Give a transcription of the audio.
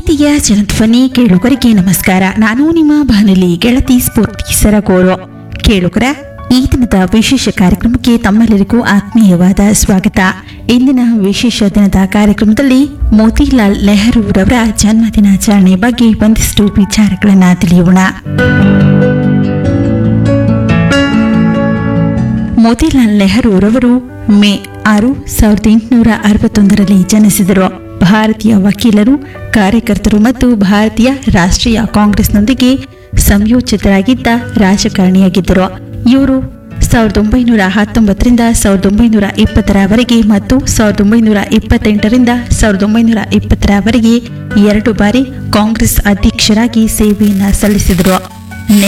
ಪ್ರೀತಿಯ ಜನಧ್ವನಿ ಕೇಳುಗರಿಗೆ ನಮಸ್ಕಾರ ನಾನು ನಿಮ್ಮ ಬಾನುಲಿ ಗೆಳತಿ ಸ್ಫೂರ್ತಿ ಸರಗೂರು ಕೇಳುಗರ ಈ ದಿನದ ವಿಶೇಷ ಕಾರ್ಯಕ್ರಮಕ್ಕೆ ತಮ್ಮೆಲ್ಲರಿಗೂ ಆತ್ಮೀಯವಾದ ಸ್ವಾಗತ ಇಂದಿನ ವಿಶೇಷ ದಿನದ ಕಾರ್ಯಕ್ರಮದಲ್ಲಿ ಮೋತಿಲಾಲ್ ನೆಹರೂರವರ ಜನ್ಮ ದಿನಾಚರಣೆ ಬಗ್ಗೆ ಒಂದಿಷ್ಟು ವಿಚಾರಗಳನ್ನ ತಿಳಿಯೋಣ ಮೋತಿಲಾಲ್ ನೆಹರೂರವರು ಮೇ ಆರು ಸಾವಿರದ ಎಂಟುನೂರ ಅರವತ್ತೊಂದರಲ್ಲಿ ಜನಿಸಿದರು ಭಾರತೀಯ ವಕೀಲರು ಕಾರ್ಯಕರ್ತರು ಮತ್ತು ಭಾರತೀಯ ರಾಷ್ಟ್ರೀಯ ಕಾಂಗ್ರೆಸ್ನೊಂದಿಗೆ ಸಂಯೋಜಿತರಾಗಿದ್ದ ರಾಜಕಾರಣಿಯಾಗಿದ್ದರು ಇವರು ಸಾವಿರದ ಒಂಬೈನೂರ ಹತ್ತೊಂಬತ್ತರಿಂದ ಸಾವಿರದ ಒಂಬೈನೂರ ಇಪ್ಪತ್ತರವರೆಗೆ ಮತ್ತು ಸಾವಿರದ ಒಂಬೈನೂರ ಇಪ್ಪತ್ತೆಂಟರಿಂದ ಸಾವಿರದ ಒಂಬೈನೂರ ಇಪ್ಪತ್ತರವರೆಗೆ ಎರಡು ಬಾರಿ ಕಾಂಗ್ರೆಸ್ ಅಧ್ಯಕ್ಷರಾಗಿ ಸೇವೆಯನ್ನು ಸಲ್ಲಿಸಿದರು